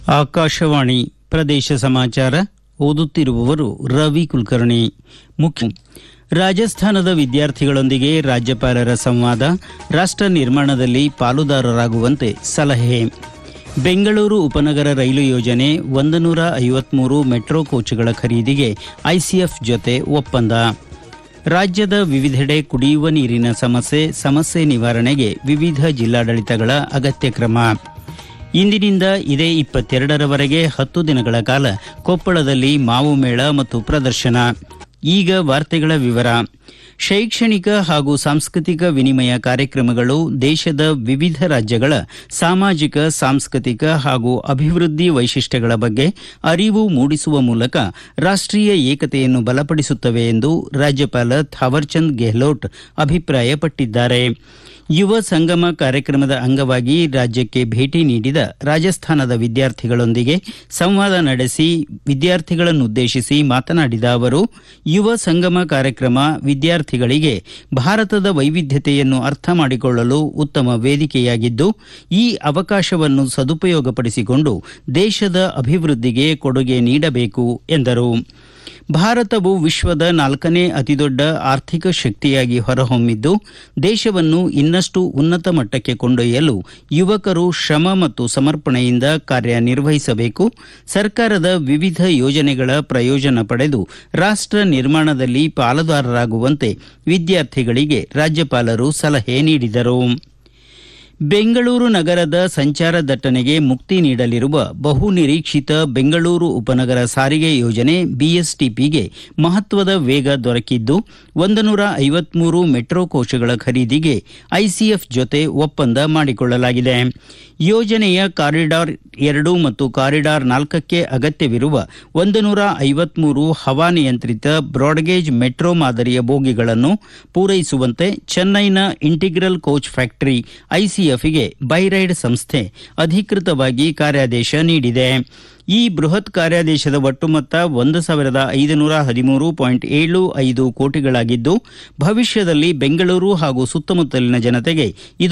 ಆಕಾಶವಾಣಿ ಪ್ರದೇಶ ಸಮಾಚಾರ ಓದುತ್ತಿರುವವರು ರವಿ ಕುಲಕರ್ಣಿ ಮುಖ್ಯ ರಾಜಸ್ಥಾನದ ವಿದ್ಯಾರ್ಥಿಗಳೊಂದಿಗೆ ರಾಜ್ಯಪಾಲರ ಸಂವಾದ ರಾಷ್ಟ್ರ ನಿರ್ಮಾಣದಲ್ಲಿ ಪಾಲುದಾರರಾಗುವಂತೆ ಸಲಹೆ ಬೆಂಗಳೂರು ಉಪನಗರ ರೈಲು ಯೋಜನೆ ಒಂದು ನೂರ ಐವತ್ಮೂರು ಮೆಟ್ರೋ ಕೋಚ್ಗಳ ಖರೀದಿಗೆ ಐಸಿಎಫ್ ಜೊತೆ ಒಪ್ಪಂದ ರಾಜ್ಯದ ವಿವಿಧೆಡೆ ಕುಡಿಯುವ ನೀರಿನ ಸಮಸ್ಯೆ ಸಮಸ್ಯೆ ನಿವಾರಣೆಗೆ ವಿವಿಧ ಜಿಲ್ಲಾಡಳಿತಗಳ ಅಗತ್ಯ ಕ್ರಮ ಇಂದಿನಿಂದ ಇದೇ ಇಪ್ಪತ್ತೆರಡರವರೆಗೆ ಹತ್ತು ದಿನಗಳ ಕಾಲ ಕೊಪ್ಪಳದಲ್ಲಿ ಮಾವು ಮೇಳ ಮತ್ತು ಪ್ರದರ್ಶನ ಈಗ ವಾರ್ತೆಗಳ ವಿವರ ಶೈಕ್ಷಣಿಕ ಹಾಗೂ ಸಾಂಸ್ಕೃತಿಕ ವಿನಿಮಯ ಕಾರ್ಯಕ್ರಮಗಳು ದೇಶದ ವಿವಿಧ ರಾಜ್ಯಗಳ ಸಾಮಾಜಿಕ ಸಾಂಸ್ಕೃತಿಕ ಹಾಗೂ ಅಭಿವೃದ್ಧಿ ವೈಶಿಷ್ಟ್ಯಗಳ ಬಗ್ಗೆ ಅರಿವು ಮೂಡಿಸುವ ಮೂಲಕ ರಾಷ್ಟೀಯ ಏಕತೆಯನ್ನು ಬಲಪಡಿಸುತ್ತವೆ ಎಂದು ರಾಜ್ಯಪಾಲ ಥಾವರ್ಚಂದ್ ಗೆಹ್ಲೋಟ್ ಅಭಿಪ್ರಾಯಪಟ್ಟಿದ್ದಾರೆ ಯುವ ಸಂಗಮ ಕಾರ್ಯಕ್ರಮದ ಅಂಗವಾಗಿ ರಾಜ್ಯಕ್ಕೆ ಭೇಟಿ ನೀಡಿದ ರಾಜಸ್ಥಾನದ ವಿದ್ಯಾರ್ಥಿಗಳೊಂದಿಗೆ ಸಂವಾದ ನಡೆಸಿ ವಿದ್ಯಾರ್ಥಿಗಳನ್ನುದ್ದೇಶಿಸಿ ಮಾತನಾಡಿದ ಅವರು ಯುವ ಸಂಗಮ ಕಾರ್ಯಕ್ರಮ ವಿದ್ಯಾರ್ಥಿಗಳಿಗೆ ಭಾರತದ ವೈವಿಧ್ಯತೆಯನ್ನು ಅರ್ಥ ಮಾಡಿಕೊಳ್ಳಲು ಉತ್ತಮ ವೇದಿಕೆಯಾಗಿದ್ದು ಈ ಅವಕಾಶವನ್ನು ಸದುಪಯೋಗಪಡಿಸಿಕೊಂಡು ದೇಶದ ಅಭಿವೃದ್ಧಿಗೆ ಕೊಡುಗೆ ನೀಡಬೇಕು ಎಂದರು ಭಾರತವು ವಿಶ್ವದ ನಾಲ್ಕನೇ ಅತಿದೊಡ್ಡ ಆರ್ಥಿಕ ಶಕ್ತಿಯಾಗಿ ಹೊರಹೊಮ್ಮಿದ್ದು ದೇಶವನ್ನು ಇನ್ನಷ್ಟು ಉನ್ನತ ಮಟ್ಟಕ್ಕೆ ಕೊಂಡೊಯ್ಯಲು ಯುವಕರು ಶ್ರಮ ಮತ್ತು ಸಮರ್ಪಣೆಯಿಂದ ಕಾರ್ಯನಿರ್ವಹಿಸಬೇಕು ಸರ್ಕಾರದ ವಿವಿಧ ಯೋಜನೆಗಳ ಪ್ರಯೋಜನ ಪಡೆದು ರಾಷ್ಟ ನಿರ್ಮಾಣದಲ್ಲಿ ಪಾಲುದಾರರಾಗುವಂತೆ ವಿದ್ಯಾರ್ಥಿಗಳಿಗೆ ರಾಜ್ಯಪಾಲರು ಸಲಹೆ ನೀಡಿದರು ಬೆಂಗಳೂರು ನಗರದ ಸಂಚಾರ ದಟ್ಟಣೆಗೆ ಮುಕ್ತಿ ನೀಡಲಿರುವ ಬಹು ನಿರೀಕ್ಷಿತ ಬೆಂಗಳೂರು ಉಪನಗರ ಸಾರಿಗೆ ಯೋಜನೆ ಬಿಎಸ್ಟಿಪಿಗೆ ಮಹತ್ವದ ವೇಗ ದೊರಕಿದ್ದು ಒಂದು ನೂರ ಐವತ್ಮೂರು ಮೆಟ್ರೋ ಕೋಶಗಳ ಖರೀದಿಗೆ ಐಸಿಎಫ್ ಜೊತೆ ಒಪ್ಪಂದ ಮಾಡಿಕೊಳ್ಳಲಾಗಿದೆ ಯೋಜನೆಯ ಕಾರಿಡಾರ್ ಎರಡು ಮತ್ತು ಕಾರಿಡಾರ್ ನಾಲ್ಕಕ್ಕೆ ಅಗತ್ಯವಿರುವ ಒಂದು ನೂರ ಐವತ್ಮೂರು ಹವಾನಿಯಂತ್ರಿತ ಬ್ರಾಡ್ಗೇಜ್ ಮೆಟ್ರೋ ಮಾದರಿಯ ಬೋಗಿಗಳನ್ನು ಪೂರೈಸುವಂತೆ ಚೆನ್ನೈನ ಇಂಟಿಗ್ರಲ್ ಕೋಚ್ ಫ್ಯಾಕ್ಟರಿ ಐಸಿಎಫ್ಗೆ ಬೈರೈಡ್ ಸಂಸ್ಥೆ ಅಧಿಕೃತವಾಗಿ ಕಾರ್ಯಾದೇಶ ನೀಡಿದೆ ಈ ಬೃಹತ್ ಕಾರ್ಯಾದೇಶದ ಒಟ್ಟು ಮೊತ್ತ ಒಂದು ಸಾವಿರದ ಐದುನೂರ ಹದಿಮೂರು ಪಾಯಿಂಟ್ ಏಳು ಐದು ಕೋಟಿಗಳಾಗಿದ್ದು ಭವಿಷ್ಯದಲ್ಲಿ ಬೆಂಗಳೂರು ಹಾಗೂ ಸುತ್ತಮುತ್ತಲಿನ ಜನತೆಗೆ ಇದು